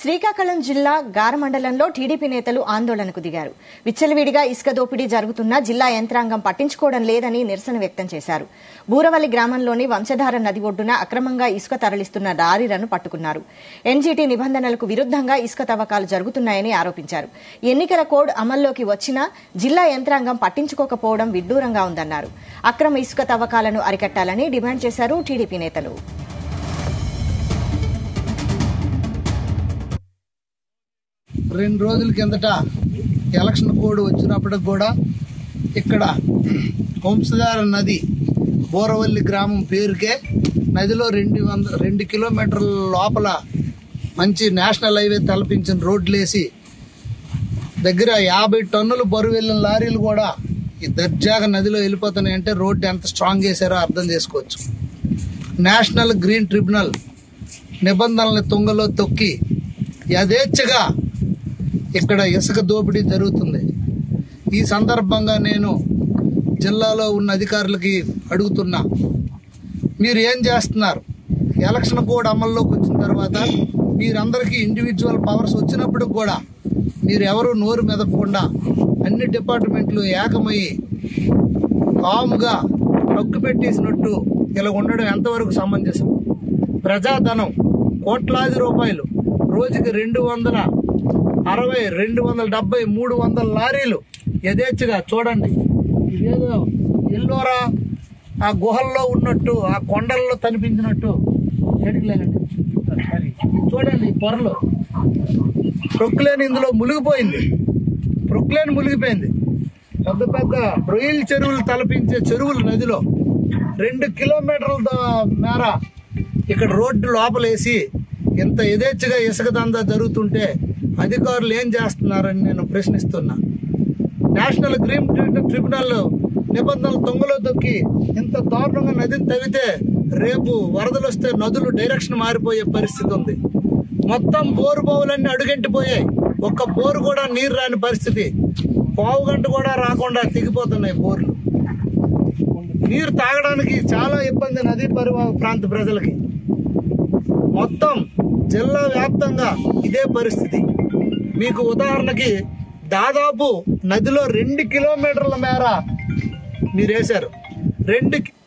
శ్రీకాకుళం జిల్లా గార మండలంలో టీడీపీ నేతలు ఆందోళనకు దిగారు విచ్చలవిడిగా ఇసుక దోపిడీ జరుగుతున్నా జిల్లా యంత్రాంగం పట్టించుకోవడం లేదని నిరసన వ్యక్తం చేశారు బూరవల్లి గ్రామంలోని వంశధార నది ఒడ్డున అక్రమంగా ఇసుక తరలిస్తున్న లారీలను పట్టుకున్నారు ఎన్జీటీ నిబంధనలకు విరుద్దంగా ఇసుక తవ్వకాలు జరుగుతున్నాయని ఆరోపించారు ఎన్నికల కోడ్ అమల్లోకి వచ్చినా జిల్లా యంత్రాంగం పట్టించుకోకపోవడం విడ్డూరంగా ఉందన్నారు అక్రమ ఇసుక తవ్వకాలను అరికట్టాలని డిమాండ్ చేశారు టీడీపీ నేతలు రెండు రోజుల కిందట ఎలక్షన్ కోడ్ వచ్చినప్పటికి కూడా ఇక్కడ వంశధార నది బోరవల్లి గ్రామం పేరుకే నదిలో రెండు వంద రెండు కిలోమీటర్ల లోపల మంచి నేషనల్ హైవే తలపించిన రోడ్లు వేసి దగ్గర యాభై టన్నులు బరువు వెళ్ళిన లారీలు కూడా ఈ దర్జాగా నదిలో వెళ్ళిపోతున్నాయి అంటే రోడ్డు ఎంత స్ట్రాంగ్ చేశారో అర్థం చేసుకోవచ్చు నేషనల్ గ్రీన్ ట్రిబ్యునల్ నిబంధనల్ని తుంగలో తొక్కి యథేచ్ఛగా ఇక్కడ ఇసుక దోపిడీ జరుగుతుంది ఈ సందర్భంగా నేను జిల్లాలో ఉన్న అధికారులకి అడుగుతున్నా మీరు ఏం చేస్తున్నారు ఎలక్షన్ కోడ్ అమల్లోకి వచ్చిన తర్వాత మీరందరికీ ఇండివిజువల్ పవర్స్ వచ్చినప్పుడు కూడా మీరు ఎవరు నోరు మెదపకుండా అన్ని డిపార్ట్మెంట్లు ఏకమయ్యి కాముగా నొక్కు పెట్టేసినట్టు ఇలా ఉండడం ఎంతవరకు సమంజసం ప్రజాధనం కోట్లాది రూపాయలు రోజుకి రెండు వందల అరవై రెండు వందల డెబ్బై మూడు వందల లారీలు యథేచ్ఛగా చూడండి ఇదేదో ఎల్లోరా ఆ గుహల్లో ఉన్నట్టు ఆ కొండల్లో కనిపించినట్టు ఎడికి లేదండి చూడండి ఈ పొరలు ప్రొక్లేన్ ఇందులో మునిగిపోయింది ప్రొక్లేన్ మునిగిపోయింది పెద్ద పెద్ద రొయ్యల చెరువులు తలపించే చెరువులు నదిలో రెండు కిలోమీటర్ల దా- మేర ఇక్కడ రోడ్డు లోపలేసి ఇంత యథేచ్ఛగా ఇసుక దందా జరుగుతుంటే అధికారులు ఏం చేస్తున్నారని నేను ప్రశ్నిస్తున్నా నేషనల్ గ్రీన్ ట్రి- ట్రిబ్యునల్ నిబంధనలు తొంగలో తొక్కి ఇంత దారుణంగా నదిని తవ్వితే రేపు వరదలు వస్తే నదులు డైరెక్షన్ మారిపోయే పరిస్థితి ఉంది మొత్తం బోరు బావులన్నీ అడుగంటిపోయాయి ఒక్క బోరు కూడా నీరు రాని పరిస్థితి పావు గంట కూడా రాకుండా తెగిపోతున్నాయి బోర్లు నీరు తాగడానికి చాలా ఇబ్బంది నదీ పరివాహక ప్రాంత ప్రజలకి మొత్తం జిల్లా వ్యాప్తంగా ఇదే పరిస్థితి మీకు ఉదాహరణకి దాదాపు నదిలో రెండు కిలోమీటర్ల మేర మీరు వేశారు రెండు కి-